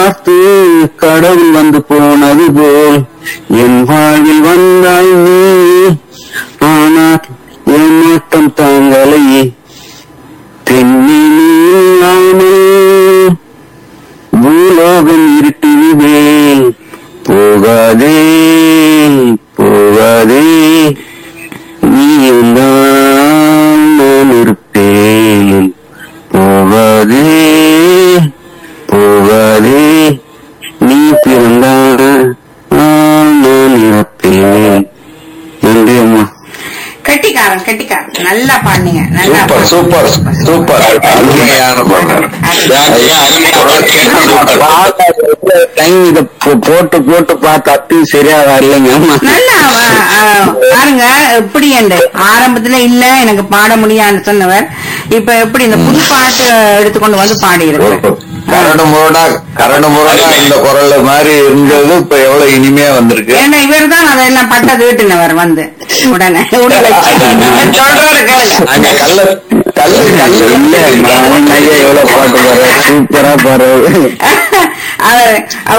பார்த்து கடவுள் வந்து போனது போல் என் வாழ்வில் வந்தாய் நீ ஆனால் என் நோட்டம் தாங்கலையே தென்னிலாமே பூலோகம் இருட்டிலே போகாதே போகாதே நீ இருந்தால் நான் இருப்பேன் போகாதே போகாதே நீ பிறந்தால் நான் இருப்பேன் நன்றி அம்மா கெட்டிக்காரன் கெட்டிக்காரன் நல்லா பாடுனீங்க நல்லா சூப்பர் சூப்பர் சூப்பர் அருமையான பாடல் டைம் இத போ- போட்டு போட்டு பார்த்து அப்பயும் சரியா வரலைங்க அம்மா நல்லா ஆ, ஆ, பாருங்க எப்படி என்று ஆரம்பத்துல இல்ல எனக்கு பாட முடியாதுன்னு சொன்னவர் இப்ப எப்படி இந்த புது பாட்டு எடுத்துக்கொண்டு வந்து பாடி இருக்கு கரடு முரடா கரடு முரடா இந்த குரல் மாதிரி இருந்தது இப்ப எவ்வளவு இனிமையா வந்திருக்கு ஏன்னா இவர் தான் அதெல்லாம் பட்ட வீட்டுனவர் வந்து உடனே உடனே சொல்றாரு கேளுங்க அங்க கல்ல கல்லு கல்லு இல்ல நான் ஐயா எவ்வளவு பாட்டு பாடுற சூப்பரா பாடுறது அவர்